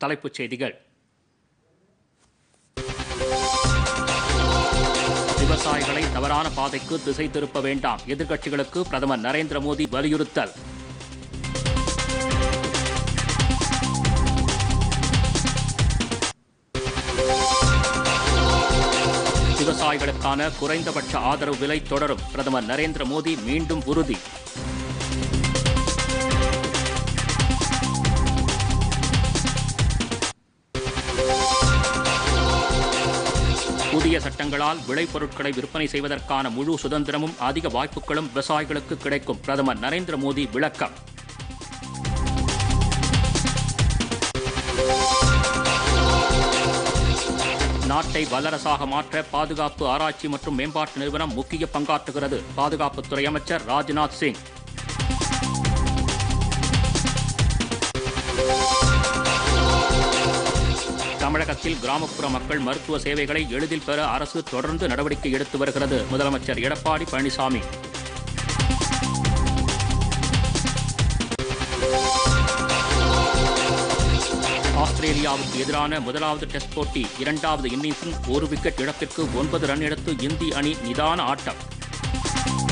தலைப்புச் செய்திகள் விவசாயிகளை தவறான பாதைக்கு திசை திருப்ப வேண்டாம் எதிர்க்கட்சிகளுக்கு பிரதமர் நரேந்திர மோடி வலியுறுத்தல் விவசாயிகளுக்கான குறைந்தபட்ச ஆதரவு விலை தொடரும் பிரதமர் நரேந்திர மோடி மீண்டும் உறுதி புதிய சட்டங்களால் விளைபொருட்களை விற்பனை செய்வதற்கான முழு சுதந்திரமும் அதிக வாய்ப்புகளும் விவசாயிகளுக்கு கிடைக்கும் பிரதமர் நரேந்திர மோடி விளக்கம் நாட்டை வல்லரசாக மாற்ற பாதுகாப்பு ஆராய்ச்சி மற்றும் மேம்பாட்டு நிறுவனம் முக்கிய பங்காற்றுகிறது பாதுகாப்புத்துறை அமைச்சர் ராஜ்நாத் சிங் தமிழகத்தில் கிராமப்புற மக்கள் மருத்துவ சேவைகளை எளிதில் பெற அரசு தொடர்ந்து நடவடிக்கை எடுத்து வருகிறது முதலமைச்சர் எடப்பாடி பழனிசாமி ஆஸ்திரேலியாவுக்கு எதிரான முதலாவது டெஸ்ட் போட்டி இரண்டாவது இன்னிங்ஸில் ஒரு விக்கெட் இழப்பிற்கு ஒன்பது ரன் எடுத்து இந்திய அணி நிதான ஆட்டம்